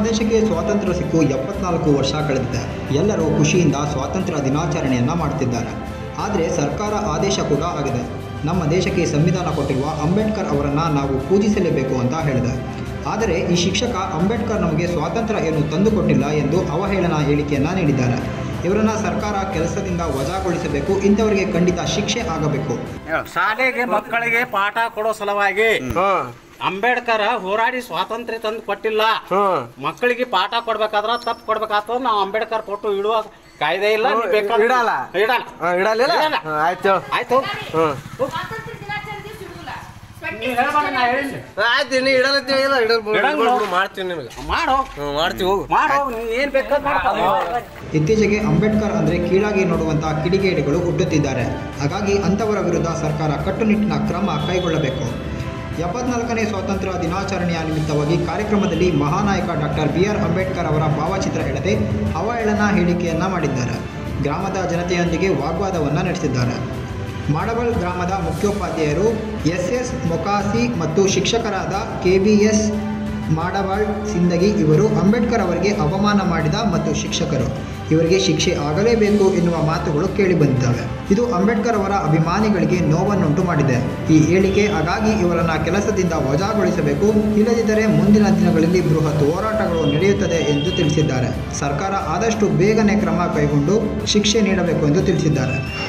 ದೇಶಕ್ಕೆ ಸ್ವಾತಂತ್ರ್ಯ ಸಿಕ್ಕು ಎಪ್ಪತ್ನಾಲ್ಕು ವರ್ಷ ಕಳೆದಿದೆ ಎಲ್ಲರೂ ಖುಷಿಯಿಂದ ಸ್ವಾತಂತ್ರ್ಯ ದಿನಾಚರಣೆಯನ್ನು ಮಾಡುತ್ತಿದ್ದಾರೆ ಆದರೆ ಸರ್ಕಾರ ಆದೇಶ ಕೂಡ ಆಗಿದೆ ನಮ್ಮ ದೇಶಕ್ಕೆ ಸಂವಿಧಾನ ಕೊಟ್ಟಿರುವ ಅಂಬೇಡ್ಕರ್ ಅವರನ್ನು ನಾವು ಪೂಜಿಸಲೇಬೇಕು ಅಂತ ಹೇಳಿದೆ ಆದರೆ ಈ ಶಿಕ್ಷಕ ಅಂಬೇಡ್ಕರ್ ನಮಗೆ ಸ್ವಾತಂತ್ರ್ಯ ಏನು ತಂದುಕೊಟ್ಟಿಲ್ಲ ಎಂದು ಅವಹೇಳನ ಹೇಳಿಕೆಯನ್ನು ನೀಡಿದ್ದಾರೆ ಇವರನ್ನು ಸರ್ಕಾರ ಕೆಲಸದಿಂದ ವಜಾಗೊಳಿಸಬೇಕು ಇಂಥವರಿಗೆ ಖಂಡಿತ ಶಿಕ್ಷೆ ಆಗಬೇಕು ಶಾಲೆಗೆ ಮಕ್ಕಳಿಗೆ ಪಾಠ ಕೊಡೋ ಸಲುವಾಗಿ ಹ್ಮ್ ಅಂಬೇಡ್ಕರ್ ಹೋರಾಡಿ ಸ್ವಾತಂತ್ರ್ಯ ತಂದು ಕೊಟ್ಟಿಲ್ಲ ಹ್ಮ್ ಮಕ್ಕಳಿಗೆ ಪಾಠ ಕೊಡ್ಬೇಕಾದ್ರ ತಪ್ಪು ಕೊಡ್ಬೇಕಾಗ್ತದ ನಾವು ಅಂಬೇಡ್ಕರ್ ಫೋಟೋ ಇಡುವ ಕಾಯ್ದೆ ಇಲ್ಲ ನೀವ್ ಬೇಕಾದ್ರೆ- ಇಡಲ್ಲ? ಇಡಲ್ಲ ಹಾ, ಇಡಲಿಲ್ಲ ಇಡಲ್ಲ. ಹಾ, ಆಯ್ತು ಆಯ್ತು ಹ್ಮ್ ಸ್ವಾತಂತ್ರ್ಯ ದಿನಾಚರಣೆ ದಿವಸ ಇಡುದಿಲ್ಲ ನೀವ್ ಹೇಳ್ಬೇಡ, ನಾ ಹೇಳಿನಿ. ಆಯ್ತು ನೀ ಇಡಲತ್ತಿ ಇಲ್ಲ ಇಡಂಗಿಲ್ಲ. ಮಾಡ್ತೀವಿ ನಿನಗೆ ಮಾಡೋ ಹ್ಮ್ ಮಾಡ್ತೀವಿ ಹೋಗು ಮಾಡೋ ನೀವ್ ಏನ್ ಬೇಕಾದ್ ಮಾಡ್ಕೊ. ಇತ್ತೀಚೆಗೆ ಅಂಬೇಡ್ಕರ್ ಅಂದರೆ ಕೀಳಾಗಿ ನೋಡುವಂತಹ ಕಿಡಿಗೇಡಿಗಳು ಹುಟ್ಟುತ್ತಿದ್ದಾರೆ ಹಾಗಾಗಿ ಅಂಥವರ ವಿರುದ್ಧ ಸರ್ಕಾರ ಕಟ್ಟುನಿಟ್ಟಿನ ಕ್ರಮ ಕೈಗೊಳ್ಳಬೇಕು ಎಪ್ಪತ್ನಾಲ್ಕನೇ ಸ್ವಾತಂತ್ರ್ಯ ದಿನಾಚರಣೆಯ ನಿಮಿತ್ತವಾಗಿ ಕಾರ್ಯಕ್ರಮದಲ್ಲಿ ಮಹಾನಾಯಕ ಡಾಕ್ಟರ್ ಬಿ ಆರ್ ಅಂಬೇಡ್ಕರ್ ಅವರ ಭಾವಚಿತ್ರ ಎಳೆದೆ ಅವಹೇಳನ ಹೇಳಿಕೆಯನ್ನು ಮಾಡಿದ್ದಾರೆ ಗ್ರಾಮದ ಜನತೆಯೊಂದಿಗೆ ವಾಗ್ವಾದವನ್ನು ನಡೆಸಿದ್ದಾರೆ ಮಾಡಬಲ್ ಗ್ರಾಮದ ಮುಖ್ಯೋಪಾಧ್ಯಾಯರು ಎಸ್ ಎಸ್ ಮೊಕಾಸಿ ಮತ್ತು ಶಿಕ್ಷಕರಾದ K B S Madwal Sindagi ಇವರು ಅಂಬೇಡ್ಕರ್ ಅವರಿಗೆ ಅವಮಾನ ಮಾಡಿದ ಮತ್ತು ಶಿಕ್ಷಕರು ಇವರಿಗೆ ಶಿಕ್ಷೆ ಆಗಲೇಬೇಕು ಎನ್ನುವ ಮಾತುಗಳು ಕೇಳಿಬಂದಿದ್ದಾವೆ ಇದು ಅಂಬೇಡ್ಕರ್ ಅವರ ಅಭಿಮಾನಿಗಳಿಗೆ ನೋವನ್ನುಂಟು ಮಾಡಿದೆ ಈ ಹೇಳಿಕೆ ಹಾಗಾಗಿ ಇವರನ್ನ ಕೆಲಸದಿಂದ ವಜಾಗೊಳಿಸಬೇಕು ಇಲ್ಲದಿದ್ದರೆ ಮುಂದಿನ ದಿನಗಳಲ್ಲಿ ಬೃಹತ್ ಹೋರಾಟಗಳು ನಡೆಯುತ್ತದೆ ಎಂದು ತಿಳಿಸಿದ್ದಾರೆ ಸರ್ಕಾರ ಆದಷ್ಟು ಬೇಗನೆ ಕ್ರಮ ಕೈಗೊಂಡು ಶಿಕ್ಷೆ ನೀಡಬೇಕು ಎಂದು ತಿಳಿಸಿದ್ದಾರೆ